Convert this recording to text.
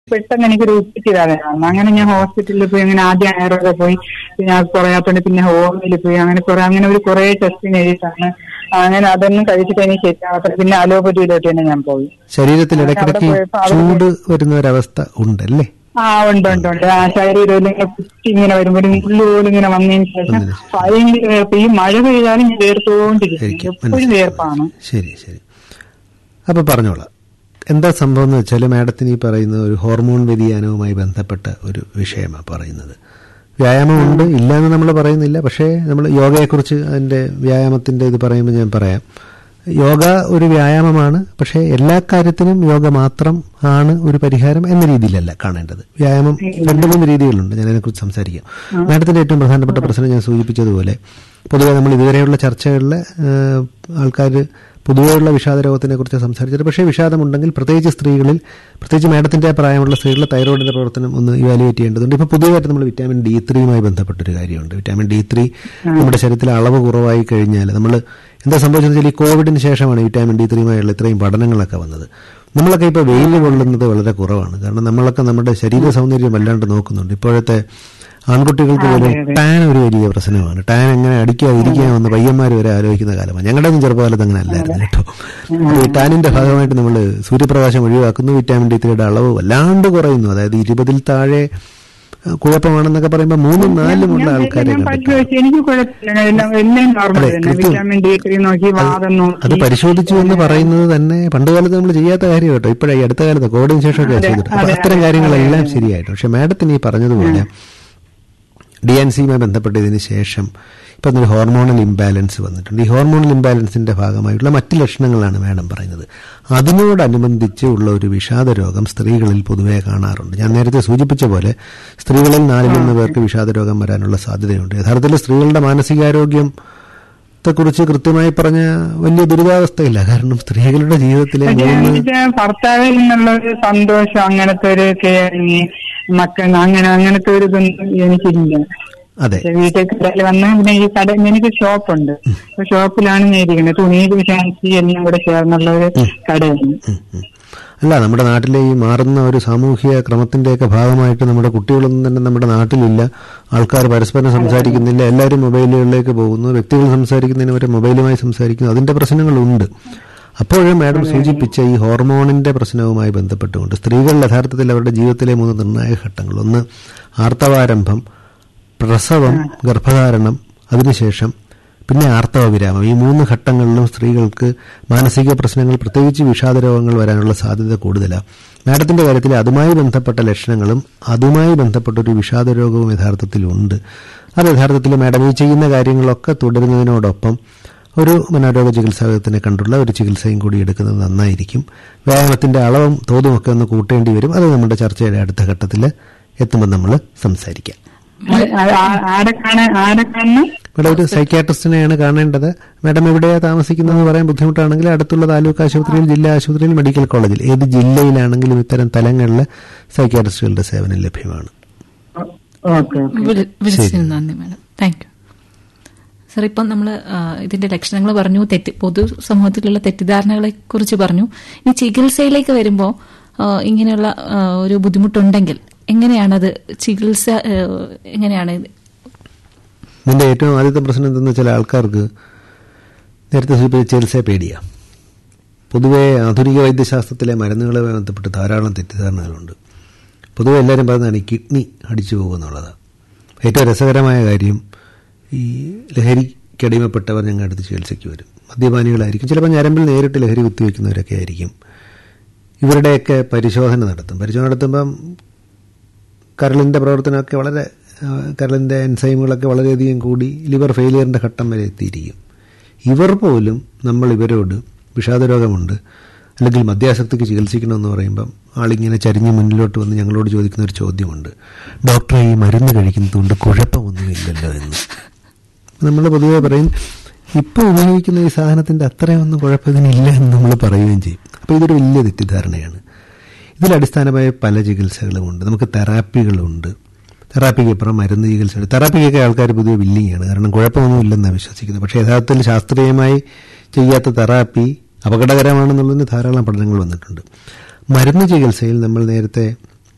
പെട്ടെന്ന് എനിക്കൊരു ഉച്ചിതാണ് അങ്ങനെ ഞാൻ ഹോസ്പിറ്റലിൽ പോയി അങ്ങനെ ആദ്യം അയറൊക്കെ പോയി പിന്നെ അത് കുറയാത്തോണ്ട് പിന്നെ ഹോമിൽ പോയി അങ്ങനെ കുറെ അങ്ങനെ ഒരു കുറെ ടെസ്റ്റിന് എഴുതിയിട്ടാണ് അങ്ങനെ അതൊന്നും കഴിച്ചിട്ട് എനിക്ക് ശരിയാവാത്ത പിന്നെ അലോപ്പതിയിലോട്ട് തന്നെ ഞാൻ പോയി ശരീരത്തിൽ അവിടെ ഇടയ്ക്കിടയ്ക്ക് പോയപ്പോ അവിടെ ചൂട് വരുന്ന ഒരവസ്ഥ ഉണ്ടല്ലേ ആ ഉണ്ട് ഉണ്ട് ഉണ്ട് ആ ശരീരം ഇങ്ങനെ കുത്തി ഇങ്ങനെ വരുമ്പോ ഒരു മുള്ളു പോലും ഇങ്ങനെ വന്നതിന് ശേഷം വന്നതിന് ശേഷം. ഭയങ്കര വേർപ്പ് ഈ മഴ പെയ്താലും ഞാൻ വേർത്തുകൊണ്ടിരിക്കും ശരിക്കും എപ്പോഴും മനസ്സിലായി. വേർപ്പാണ് ശരി ശരി അപ്പൊ പറഞ്ഞോളാം എന്താ സംഭവം എന്ന് വെച്ചാൽ മാഡത്തിന് ഈ പറയുന്ന ഒരു ഹോർമോൺ വ്യതിയാനവുമായി ബന്ധപ്പെട്ട ഒരു വിഷയമാണ് പറയുന്നത് വ്യായാമമുണ്ട് ഇല്ല എന്ന് നമ്മൾ പറയുന്നില്ല പക്ഷേ നമ്മൾ യോഗയെക്കുറിച്ച് അതിന്റെ വ്യായാമത്തിന്റെ ഇത് പറയുമ്പോൾ ഞാൻ പറയാം യോഗ ഒരു വ്യായാമമാണ് പക്ഷേ എല്ലാ കാര്യത്തിനും യോഗ മാത്രം ആണ് ഒരു പരിഹാരം എന്ന രീതിയിലല്ല കാണേണ്ടത് വ്യായാമം രണ്ട് മൂന്ന് രീതികളുണ്ട് ഞാൻ അതിനെക്കുറിച്ച് സംസാരിക്കാം മാഡത്തിന്റെ ഏറ്റവും പ്രധാനപ്പെട്ട പ്രശ്നം ഞാൻ സൂചിപ്പിച്ചതുപോലെ പൊതുവെ നമ്മൾ ഇതുവരെയുള്ള ചർച്ചകളിൽ ആൾക്കാർ പൊതുവെയുള്ള വിഷാദ രോഗത്തിനെ കുറിച്ച് സംസാരിച്ചത് പക്ഷേ വിഷാദമുണ്ടെങ്കിൽ പ്രത്യേകിച്ച് സ്ത്രീകളിൽ പ്രത്യേകിച്ച് മാഡത്തിന്റെ പ്രായമുള്ള സ്ത്രീകളിൽ തൈറോയിഡിന്റെ പ്രവർത്തനം ഒന്ന് ഇവാലുവേറ്റ് ചെയ്യേണ്ടതുണ്ട് ഇപ്പോൾ പുതിയതായിട്ട് നമ്മൾ വിറ്റാമിൻ ഡി ത്രീയുമായി ബന്ധപ്പെട്ടൊരു കാര്യമുണ്ട് വിറ്റാമിൻ ഡി ത്രീ നമ്മുടെ ശരീരത്തിൽ അളവ് കുറവായി കഴിഞ്ഞാൽ നമ്മൾ എന്താ സംഭവിച്ചതെന്ന് വെച്ചാൽ ഈ കോവിഡിന് ശേഷമാണ് വിറ്റാമിൻ ഡി ത്രീയുമായുള്ള ഇത്രയും പഠനങ്ങളൊക്കെ വന്നത് നമ്മളൊക്കെ ഇപ്പോൾ വെയിൽ കൊള്ളുന്നത് വളരെ കുറവാണ് കാരണം നമ്മളൊക്കെ നമ്മുടെ ശരീര സൗന്ദര്യം വല്ലാണ്ട് നോക്കുന്നുണ്ട് ഇപ്പോഴത്തെ ആൺകുട്ടികൾക്ക് പോലും ടാൻ ഒരു വലിയ പ്രശ്നമാണ് ടാൻ എങ്ങനെ അടിക്കാതിരിക്കാമെന്ന് പയ്യന്മാർ വരെ ആലോചിക്കുന്ന കാലമാണ് ഞങ്ങളുടെ ഒന്നും ചെറുപ്പകാലത്ത് അങ്ങനെ അല്ലായിരുന്നു കേട്ടോ അപ്പോൾ ഈ ടാനിന്റെ ഭാഗമായിട്ട് നമ്മൾ സൂര്യപ്രകാശം ഒഴിവാക്കുന്നു വിറ്റാമിൻ ഡി ത്രീയുടെ അളവ് വല്ലാണ്ട് കുറയുന്നു അതായത് ഇരുപതിൽ താഴെ ആ, കുഴപ്പമാണെന്നൊക്കെ പറയുമ്പോൾ മൂന്നും നാലുമുള്ള ഞാൻ ആൾക്കാരെ ഞാൻ കണ്ടിട്ടുണ്ട് പരിശോധിച്ചു എനിക്ക് കുഴപ്പമില്ല എല്ലാം എല്ലാം നോർമൽ അതെ, തന്നെ കൃത്യം. വിറ്റാമിൻ ഡി ത്രീ നോക്കി വാദം നോക്കി അത് പരിശോധിച്ചു എന്ന് പറയുന്നത് തന്നെ പണ്ട് കാലത്ത് നമ്മൾ ചെയ്യാത്ത കാര്യം കേട്ടോ ഇപ്പോഴായി അടുത്ത കാലത്ത് കോവിഡിന് ശേഷമൊക്കെ ചെയ്തിട്ട് അപ്പൊ അത്തരം കാര്യങ്ങളെല്ലാം ശരിയായിട്ട് പക്ഷെ മാഡത്തിന് ഈ പറഞ്ഞതുപോലെ ഡി എൻ സിയുമായി ബന്ധപ്പെട്ടതിന് ശേഷം ഇപ്പം ഒരു ഹോർമോണൽ ഇംബാലൻസ് വന്നിട്ടുണ്ട് ഈ ഹോർമോണൽ ഇംബാലൻസിന്റെ ഭാഗമായിട്ടുള്ള മറ്റ് ലക്ഷണങ്ങളാണ് മാഡം പറയുന്നത് അതിനോടനുബന്ധിച്ച് ഉള്ള ഒരു വിഷാദ രോഗം സ്ത്രീകളിൽ പൊതുവെ കാണാറുണ്ട് ഞാൻ നേരത്തെ സൂചിപ്പിച്ച പോലെ സ്ത്രീകളിൽ നാലിലൊന്ന് പേർക്ക് വിഷാദ രോഗം വരാനുള്ള സാധ്യതയുണ്ട് യഥാർത്ഥത്തിൽ സ്ത്രീകളുടെ മാനസികാരോഗ്യം ത്തെക്കുറിച്ച് കൃത്യമായി പറഞ്ഞ വലിയ ദുരിതാവസ്ഥയില്ല കാരണം സ്ത്രീകളുടെ ജീവിതത്തിലെ പക്ഷേ മൂന്ന് എനിക്ക് ഭർത്താവിൽ നിന്നുള്ള ഒരു സന്തോഷം അങ്ങനത്തെ ഒരു കെയറിങ് മക്കൾ അങ്ങനെ അങ്ങനത്തെ ഒരു ഇതൊന്നും എനിക്കില്ല അതെ പക്ഷേ വീട്ടിൽ കടയിൽ വന്ന് പിന്നെ ഈ കട എനിക്ക് ഷോപ്പുണ്ട് അപ്പൊ ഷോപ്പിലാണ് ഞാൻ ഇരിക്കുന്നത് തുണി ഫാൻസി എല്ലാം കൂടെ ചേർന്നുള്ള ഒരു കടയാണ് ഉം, ഉം. അല്ല നമ്മുടെ നാട്ടിലെ ഈ മാറുന്ന ഒരു സാമൂഹിക ക്രമത്തിന്റെയൊക്കെ ഭാഗമായിട്ട് നമ്മുടെ കുട്ടികളൊന്നും തന്നെ നമ്മുടെ നാട്ടിലില്ല ആൾക്കാർ പരസ്പരം സംസാരിക്കുന്നില്ല എല്ലാവരും മൊബൈലുകളിലേക്ക് പോകുന്നു വ്യക്തികൾ സംസാരിക്കുന്നതിന് വരെ മൊബൈലുമായി സംസാരിക്കുന്നു അതിന്റെ പ്രശ്നങ്ങളുണ്ട് അപ്പോഴും മാഡം സൂചിപ്പിച്ച ഈ ഹോർമോണിന്റെ പ്രശ്നവുമായി ബന്ധപ്പെട്ടുകൊണ്ട് സ്ത്രീകൾ യഥാർത്ഥത്തിൽ അവരുടെ ജീവിതത്തിലെ മൂന്ന് നിർണായക ഘട്ടങ്ങൾ ഒന്ന് ആർത്തവാരംഭം പ്രസവം ഗർഭധാരണം അതിനുശേഷം പിന്നെ ആർത്തവ വിരാമം ഈ മൂന്ന് ഘട്ടങ്ങളിലും സ്ത്രീകൾക്ക് മാനസിക പ്രശ്നങ്ങൾ പ്രത്യേകിച്ച് വിഷാദ രോഗങ്ങൾ വരാനുള്ള സാധ്യത കൂടുതലാണ് മാഡത്തിന്റെ കാര്യത്തിൽ അതുമായി ബന്ധപ്പെട്ട ലക്ഷണങ്ങളും അതുമായി ബന്ധപ്പെട്ട ഒരു വിഷാദ രോഗവും യഥാർത്ഥത്തിൽ ഉണ്ട് അത് യഥാർത്ഥത്തിൽ മാഡം ഈ ചെയ്യുന്ന കാര്യങ്ങളൊക്കെ തുടരുന്നതിനോടൊപ്പം ഒരു മനോരോഗ ചികിത്സാവിധത്തിനെ കണ്ടുള്ള ഒരു ചികിത്സയും കൂടി എടുക്കുന്നത് നന്നായിരിക്കും വ്യായാമത്തിന്റെ അളവും തോതും ഒക്കെ ഒന്ന് കൂട്ടേണ്ടി വരും അത് നമ്മുടെ ചർച്ചയുടെ അടുത്ത ഘട്ടത്തിൽ എത്തുമ്പോൾ നമ്മൾ സംസാരിക്കാം ആ- ആ- ആരെ കാണാൻ ആരെ കാണണം ഇവിടെ ഒരു സൈക്യാട്രിസ്റ്റിനെയാണ് കാണേണ്ടത് മാഡം എവിടെയാ താമസിക്കുന്നതെന്ന് പറയാൻ ബുദ്ധിമുട്ടാണെങ്കിൽ അടുത്തുള്ള താലൂക്ക് ആശുപത്രിയിൽ ജില്ലാ ആശുപത്രിയിൽ മെഡിക്കൽ കോളേജിൽ ഏത് ജില്ലയിലാണെങ്കിലും ഇത്തരം തലങ്ങളിൽ സൈക്യാട്രിസ്റ്റുകളുടെ സേവനം ലഭ്യമാണ് ഓക്കെ ഓക്കെ വിളി- വിളിച്ചതിന് നന്ദി മാഡം താങ്ക് യു സാർ ഇപ്പം നമ്മൾ ഇതിന്റെ ലക്ഷണങ്ങൾ പറഞ്ഞു തെറ്റി പൊതു സമൂഹത്തിലുള്ള തെറ്റിദ്ധാരണകളെ കുറിച്ച് പറഞ്ഞു ഇനി ചികിത്സയിലേക്ക് വരുമ്പോൾ ഇങ്ങനെയുള്ള ആ, ഒരു ബുദ്ധിമുട്ടുണ്ടെങ്കിൽ എങ്ങനെയാണത് ചികിത്സ ആ, എങ്ങനെയാണ് ഇത്? ഇതിന്റെ ഏറ്റവും ആദ്യത്തെ പ്രശ്നം എന്തെന്ന് വെച്ചാൽ ആൾക്കാർക്ക് നേരത്തെ സൂചിപ്പിച്ച ചികിത്സയെ പേടിയാ പൊതുവെ ആധുനിക വൈദ്യശാസ്ത്രത്തിലെ മരുന്നുകളുമായി ബന്ധപ്പെട്ട് ധാരാളം തെറ്റിദ്ധാരണകളുണ്ട് പൊതുവെ എല്ലാവരും പറയുന്നതാണ് ഈ കിഡ്നി അടിച്ചു പോകുമെന്നുള്ളതാണ് ഏറ്റവും രസകരമായ കാര്യം ഈ ലഹരിക്കടിമപ്പെട്ടവർ ഞങ്ങളുടെ അടുത്ത് ചികിത്സയ്ക്ക് വരും മദ്യപാനികളായിരിക്കും ചിലപ്പോൾ ഞരമ്പിൽ നേരിട്ട് ലഹരി കുത്തിവെക്കുന്നവരൊക്കെ ആയിരിക്കും ഇവരുടെയൊക്കെ പരിശോധന നടത്തും പരിശോധന നടത്തുമ്പം കരളിൻ്റെ പ്രവർത്തനമൊക്കെ വളരെ ആ, കരളിൻ്റെ എൻസൈമുകളൊക്കെ വളരെയധികം കൂടി ലിവർ ഫെയിലിയറിൻ്റെ ഘട്ടം വരെ എത്തിയിരിക്കും ഇവർ പോലും നമ്മൾ ഇവരോട് വിഷാദരോഗമുണ്ട് അല്ലെങ്കിൽ മദ്യാസക്തിക്ക് ചികിത്സിക്കണമെന്ന് പറയുമ്പം ആളിങ്ങനെ ചരിഞ്ഞ് മുന്നിലോട്ട് വന്ന് ഞങ്ങളോട് ചോദിക്കുന്ന ഒരു ചോദ്യമുണ്ട് ഡോക്ടറെ ഈ മരുന്ന് കഴിക്കുന്നതുകൊണ്ട് കുഴപ്പമൊന്നുമില്ലല്ലോ എന്ന് നമ്മൾ പൊതുവെ പറയും ഇപ്പോൾ ഉപയോഗിക്കുന്ന ഈ സാധനത്തിൻ്റെ അത്രയൊന്നും കുഴപ്പത്തിനില്ല എന്ന് നമ്മൾ പറയുകയും ചെയ്യും അപ്പോൾ ഇതൊരു വലിയ തെറ്റിദ്ധാരണയാണ് ഇതിൽ അടിസ്ഥാനമായ പല ചികിത്സകളുമുണ്ട് നമുക്ക് തെറാപ്പികളുണ്ട് തെറാപ്പിക്ക് ഇപ്പുറം മരുന്ന് ചികിത്സ തെറാപ്പിക്കൊക്കെ ആൾക്കാർ പൊതുവെ വില്ലിങ്ങാണ് കാരണം കുഴപ്പമൊന്നുമില്ലെന്നാണ് വിശ്വസിക്കുന്നത് പക്ഷേ യഥാർത്ഥത്തിൽ ശാസ്ത്രീയമായി ചെയ്യാത്ത തെറാപ്പി അപകടകരമാണെന്നുള്ളതിന് ധാരാളം പഠനങ്ങൾ വന്നിട്ടുണ്ട് മരുന്ന് ചികിത്സയിൽ നമ്മൾ നേരത്തെ